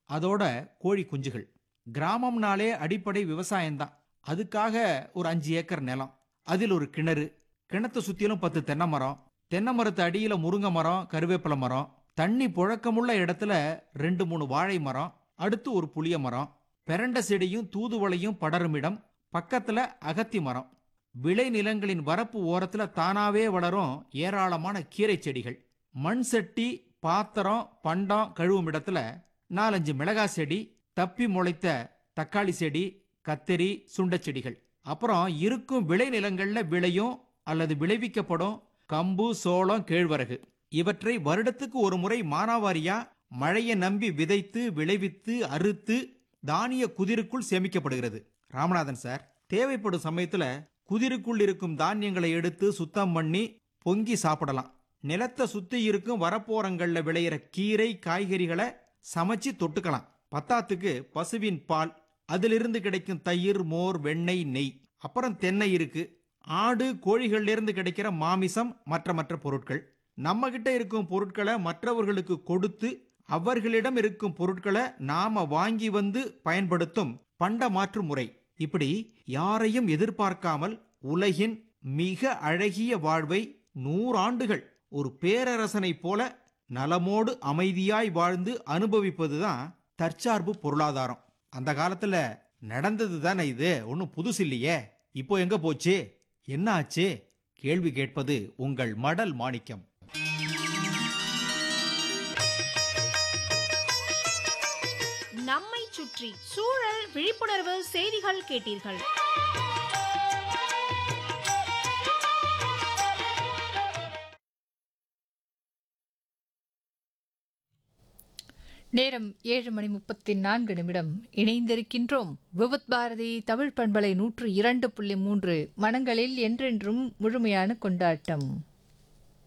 அதோட கோழி குஞ்சுகள் கிராமம்னாலே அடிப்படை விவசாயம்தான் அதுக்காக ஒரு அஞ்சு ஏக்கர் நிலம் அதில் ஒரு கிணறு கிணத்தை சுத்திலும் பத்து தென்னை மரம் தென்னை மரத்து அடியில முருங்கை மரம் கருவேப்பிலை மரம் தண்ணி புழக்கமுள்ள இடத்துல ரெண்டு மூணு வாழை மரம் அடுத்து ஒரு புளிய மரம் பெரண்ட செடியும் தூதுவளையும் படரும் இடம் பக்கத்துல அகத்தி மரம் விளை நிலங்களின் வரப்பு ஓரத்துல தானாவே வளரும் ஏராளமான கீரை செடிகள் மண் சட்டி பாத்திரம் பண்டம் கழுவும் இடத்துல நாலஞ்சு மிளகாய் செடி தப்பி முளைத்த தக்காளி செடி கத்தரி சுண்டைச் செடிகள் அப்புறம் இருக்கும் விளை நிலங்கள்ல விளையும் அல்லது விளைவிக்கப்படும் கம்பு சோளம் கேழ்வரகு இவற்றை வருடத்துக்கு ஒரு முறை மானாவாரியா மழையை நம்பி விதைத்து விளைவித்து அறுத்து தானிய குதிருக்குள் சேமிக்கப்படுகிறது ராமநாதன் சார் தேவைப்படும் சமயத்துல குதிருக்குள் இருக்கும் தானியங்களை எடுத்து சுத்தம் பண்ணி பொங்கி சாப்பிடலாம் நிலத்தை சுத்தி இருக்கும் வரப்போரங்கள்ல விளையிற கீரை காய்கறிகளை சமைச்சு தொட்டுக்கலாம் பத்தாத்துக்கு பசுவின் பால் அதிலிருந்து கிடைக்கும் தயிர் மோர் வெண்ணெய் நெய் அப்புறம் தென்னை இருக்கு ஆடு கோழிகள்ல இருந்து கிடைக்கிற மாமிசம் மற்ற மற்ற பொருட்கள் நம்ம கிட்ட இருக்கும் பொருட்களை மற்றவர்களுக்கு கொடுத்து அவர்களிடம் இருக்கும் பொருட்களை நாம வாங்கி வந்து பயன்படுத்தும் பண்ட மாற்று முறை இப்படி யாரையும் எதிர்பார்க்காமல் உலகின் மிக அழகிய வாழ்வை நூறாண்டுகள் ஒரு பேரரசனைப் போல நலமோடு அமைதியாய் வாழ்ந்து அனுபவிப்பதுதான் தற்சார்பு பொருளாதாரம் அந்த காலத்துல நடந்தது தானே இது ஒன்றும் புதுசு இல்லையே இப்போ எங்க போச்சு என்ன ஆச்சு கேள்வி கேட்பது உங்கள் மடல் மாணிக்கம் நம்மை சுற்றி சூழல் விழிப்புணர்வு செய்திகள் கேட்டீர்கள் நேரம் ஏழு மணி முப்பத்தி நான்கு நிமிடம் இணைந்திருக்கின்றோம் விபத் பாரதி தமிழ் பண்பலை நூற்று இரண்டு புள்ளி மூன்று மனங்களில் என்றென்றும் முழுமையான கொண்டாட்டம்